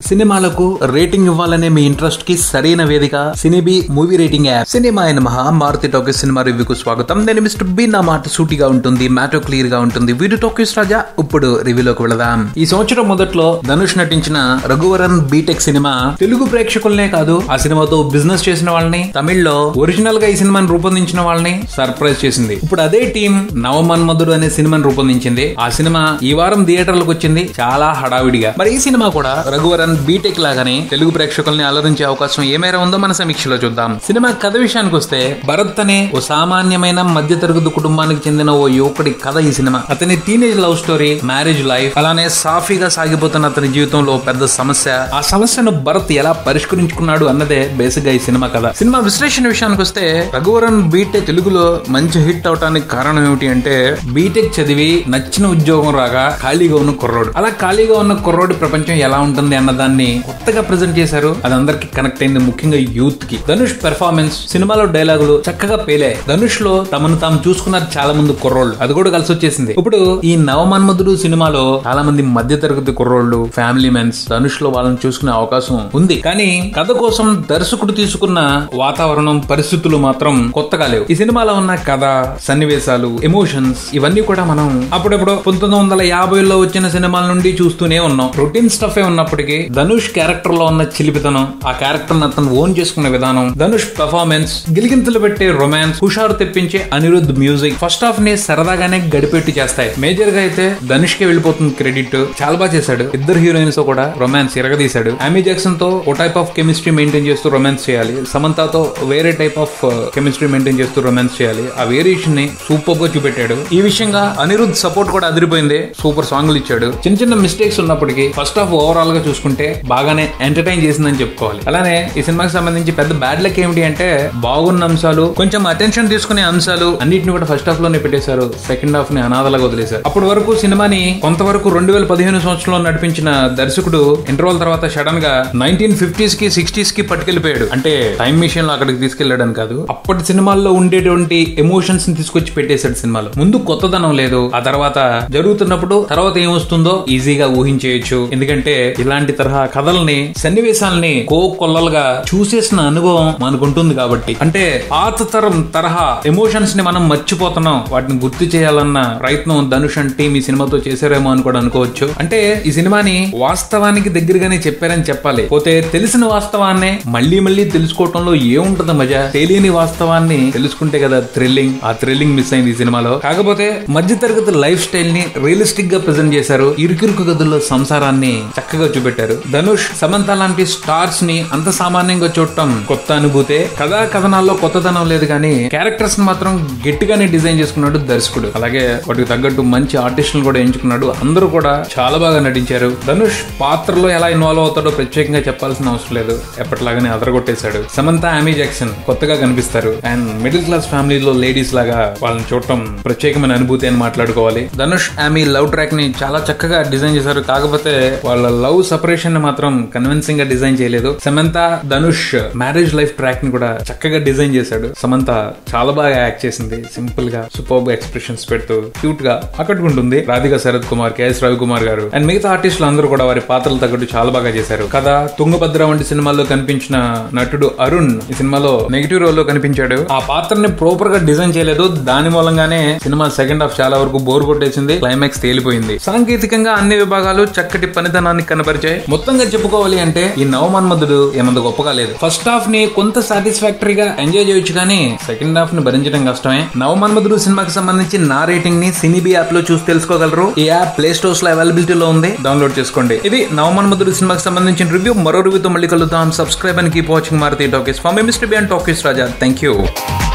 సినిమాలకు రేటింగ్ ఇవ్వాలనే మీ ఇంట్రెస్ట్ కి సరైన వేదిక సినిబి మూవీ రేటింగ్ యాప్ సినిమా అయిన మహా మారుతి టాకీస్ సినిమా రివ్యూకు స్వాగతం నేను మిస్టర్ బి నా మాట సూటిగా ఉంటుంది మ్యాటో క్లియర్ గా ఉంటుంది వీడియో టాకీస్ రాజా ఇప్పుడు రివ్యూలోకి వెళదాం ఈ సంవత్సరం మొదట్లో ధనుష్ నటించిన రఘువరన్ బీటెక్ సినిమా తెలుగు ప్రేక్షకులనే కాదు ఆ సినిమాతో బిజినెస్ చేసిన వాళ్ళని తమిళ్లో ఒరిజినల్ గా ఈ సినిమాని రూపొందించిన వాళ్ళని సర్ప్రైజ్ చేసింది ఇప్పుడు అదే టీం నవమన్మధుడు అనే సినిమాని రూపొందించింది ఆ సినిమా ఈ వారం థియేటర్లకు వచ్చింది చాలా హడావిడిగా మరి ఈ సినిమా కూడా రఘువరన్ బీటెక్ లాగానే తెలుగు ప్రేక్షకుల్ని అలరించే అవకాశం ఏ మేర ఉందో మన సమీక్షలో చూద్దాం సినిమా కథ విషయానికి వస్తే భరత్ అనే ఓ సామాన్యమైన మధ్యతరగతి కుటుంబానికి చెందిన ఓ యువకుడి కథ ఈ సినిమా అతని teenage love story marriage life అలానే సాఫీగా సాగిపోతున్న అతని జీవితంలో పెద్ద సమస్య ఆ సమస్యను భరత్ ఎలా పరిష్కరించుకున్నాడు అన్నదే బేసిక్ గా ఈ సినిమా కథ సినిమా విశ్లేషణ విషయానికి వస్తే రఘువరన్ బీటెక్ తెలుగులో మంచి హిట్ అవటానికి కారణం ఏమిటి అంటే బీటెక్ చదివి నచ్చిన ఉద్యోగం రాగా ఖాళీగా ఉన్న కుర్రోడు అలా ఖాళీగా ఉన్న కుర్రోడి ప్రపంచం ఎలా ఉంటుంది అన్న దాన్ని కొత్తగా ప్రజెంట్ చేశారు అది అందరికి కనెక్ట్ అయింది ముఖ్యంగా యూత్ కి ధనుష్ పెర్ఫార్మెన్స్ సినిమాలో డైలాగులు చక్కగా పేలే ధనుష్ లో తమను తాము చూసుకున్నారు చాలా మంది కుర్రోళ్ళు అది కూడా కలిసి వచ్చేసింది ఇప్పుడు ఈ నవమన్మధుడు సినిమాలో చాలా మంది మధ్య తరగతి కుర్రోళ్ళు ఫ్యామిలీ మెన్స్ ధనుష్ లో వాళ్ళని చూసుకునే అవకాశం ఉంది కానీ కథ కోసం దర్శకుడు తీసుకున్న వాతావరణం పరిస్థితులు మాత్రం కొత్తగా లేవు ఈ సినిమాలో ఉన్న కథ సన్నివేశాలు ఎమోషన్స్ ఇవన్నీ కూడా మనం అప్పుడప్పుడు పంతొమ్మిది వందల యాభైలో వచ్చిన సినిమాల నుండి చూస్తూనే ఉన్నాం రొటీన్ స్టఫ్ ఏ ఉన్నప్పటికీ ధనుష్ క్యారెక్టర్ లో ఉన్న చిలిపితనం ఆ క్యారెక్టర్ అతను ఓన్ చేసుకునే విధానం ధనుష్ పెర్ఫార్మెన్స్ గిలిగింతలు పెట్టే రొమాన్స్ హుషారు తెప్పించే అనిరుద్ మ్యూజిక్ ఫస్ట్ హాఫ్ ని సరదాగానే గడిపెట్టి చేస్తాయి మేజర్ గా అయితే ధనుష్ కే వెళ్ళిపోతుంది క్రెడిట్ చాలా బాగా చేశాడు ఇద్దరు హీరోయిన్స్ తో కూడా రొమాన్స్ ఇరగదీశాడు ఆమీ జాక్సన్ తో ఓ టైప్ ఆఫ్ కెమిస్ట్రీ మెయింటైన్ చేస్తూ రొమాన్స్ చేయాలి సమంతతో వేరే టైప్ ఆఫ్ కెమిస్ట్రీ మెయింటైన్ చేస్తూ రొమాన్స్ చేయాలి ఆ వేరియేషన్ ని సూపర్ గా చూపెట్టాడు ఈ విషయంగా అనిరుద్ సపోర్ట్ కూడా అదిరిపోయింది సూపర్ సాంగ్లు ఇచ్చాడు చిన్న చిన్న మిస్టేక్స్ ఉన్నప్పటికీ ఫస్ట్ హాఫ్ ఓవరాల్ గా చూసుకుంటే బాగానే ఎంటర్టైన్ చేసిందని చెప్పుకోవాలి అలానే ఈ సినిమాకి సంబంధించి పెద్ద బ్యాడ్ లక్ ఏమిటి అంటే బాగున్న అంశాలు కొంచెం అటెన్షన్ తీసుకునే అంశాలు అన్నిటిని కూడా ఫస్ట్ హాఫ్ లోనే పెట్టేశారు సెకండ్ హాఫ్ ని అనాథలాగా వదిలేశారు అప్పటి వరకు సినిమాని కొంతవరకు రెండు వేల పదిహేను సంవత్సరంలో నడిపించిన దర్శకుడు ఇంటర్వల్ తర్వాత సడన్ గా నైన్టీన్ ఫిఫ్టీస్ కి సిక్స్టీస్ కి పట్టుకెళ్లిపోయాడు అంటే టైం మిషన్ లో అక్కడికి తీసుకెళ్లాడని కాదు అప్పటి సినిమాల్లో ఉండేటువంటి ఎమోషన్స్ ని తీసుకొచ్చి పెట్టేశాడు సినిమాలో ముందు కొత్తదనం లేదు ఆ తర్వాత జరుగుతున్నప్పుడు తర్వాత ఏమొస్తుందో ఈజీగా ఊహించేయచ్చు ఎందుకంటే ఇలాంటి తరహా కథల్ని సన్నివేశాలని కో కొల్లలుగా చూసేసిన అనుభవం మనకు ఉంటుంది కాబట్టి అంటే పాత తరం తరహా ఎమోషన్స్ ని మనం మర్చిపోతున్నాం వాటిని గుర్తు చేయాలన్న ప్రయత్నం ధనుష్ అంటే ఈ సినిమాతో చేశారేమో అని కూడా అనుకోవచ్చు అంటే ఈ సినిమాని వాస్తవానికి దగ్గరగానే చెప్పారని చెప్పాలి పోతే తెలిసిన వాస్తవాన్నే మళ్ళీ మళ్ళీ తెలుసుకోవటంలో ఏముంటుంది మజా తెలియని వాస్తవాన్ని తెలుసుకుంటే కదా థ్రిల్లింగ్ ఆ థ్రిల్లింగ్ మిస్ అయింది ఈ సినిమాలో కాకపోతే మధ్య తరగతి లైఫ్ స్టైల్ ని రియలిస్టిక్ గా ప్రజెంట్ చేశారు ఇరుకిరుకు గదుల్లో సంసారాన్ని చక్కగా చూపెట్టారు ధనుష్ సమంత లాంటి స్టార్స్ ని అంత సామాన్యంగా చూడటం కొత్త అనుభూతే కథా కథనాల్లో కొత్తదనం లేదు కానీ క్యారెక్టర్స్ ని మాత్రం గట్టిగానే డిజైన్ చేసుకున్నాడు దర్శకుడు అలాగే వాటికి తగ్గట్టు మంచి ఆర్టిస్టులు కూడా ఎంచుకున్నాడు అందరూ కూడా చాలా బాగా నటించారు ధనుష్ పాత్రలో ఎలా ఇన్వాల్వ్ అవుతాడో ప్రత్యేకంగా చెప్పాల్సిన అవసరం లేదు ఎప్పటిలాగానే అదరగొట్టేశాడు సమంత ఆమీ జాక్సన్ కొత్తగా కనిపిస్తారు అండ్ మిడిల్ క్లాస్ ఫ్యామిలీలో లేడీస్ లాగా వాళ్ళని చూడటం ప్రత్యేకమైన అనుభూతి అని మాట్లాడుకోవాలి ధనుష్ ఆమీ లవ్ ట్రాక్ ని చాలా చక్కగా డిజైన్ చేశారు కాకపోతే వాళ్ళ లవ్ సపరేషన్ ని మాత్రం కన్విన్సింగ్ గా డిజైన్ చేయలేదు Samantha Dhanush marriage life track ని కూడా చక్కగా డిజైన్ చేశాడు సమంత చాలా బాగా యాక్ట్ చేసింది సింపుల్ గా సూపర్ ఎక్స్ప్రెషన్స్ పెడుతూ క్యూట్ గా ఆకట్టుకుంటుంది రాధిక శరత్ కుమార్ కేఎస్ రవికుమార్ గారు అండ్ మిగతా ఆర్టిస్టులు అందరూ కూడా వారి పాత్రలు తగ్గట్టు చాలా బాగా చేశారు కథ తుంగభద్ర వంటి సినిమాల్లో కనిపించిన నటుడు అరుణ్ ఈ సినిమాలో నెగిటివ్ రోల్ లో కనిపించాడు ఆ పాత్రని ప్రాపర్ గా డిజైన్ చేయలేదు దాని మూలంగానే సినిమా సెకండ్ హాఫ్ చాలా వరకు బోర్ కొట్టేసింది క్లైమాక్స్ తేలిపోయింది సాంకేతికంగా అన్ని విభాగాలు చక్కటి పనితనాన్ని కనబరిచాయి మొత్తంగా చెప్పుకోవాలి అంటే ఈ నవమన్మధుడు ఏమంత గొప్పగా లేదు ఫస్ట్ హాఫ్ ని కొంత సాటిస్ఫాక్టరీగా ఎంజాయ్ చేయొచ్చు కానీ సెకండ్ హాఫ్ ని భరించడం కష్టమే నవమన్మధుడు సినిమాకి సంబంధించి నా రేటింగ్ ని సినిబి యాప్ లో చూసి తెలుసుకోగలరు ఈ యాప్ ప్లే స్టోర్స్ లో అవైలబిలిటీలో ఉంది డౌన్లోడ్ చేసుకోండి ఇది నవమన్మధుడు సినిమాకి సంబంధించిన రివ్యూ మరో రివ్యూతో మళ్ళీ కలుద్దాం subscribe and keep watching Maruthi talkies for మీ mister B and talkies Raja thank you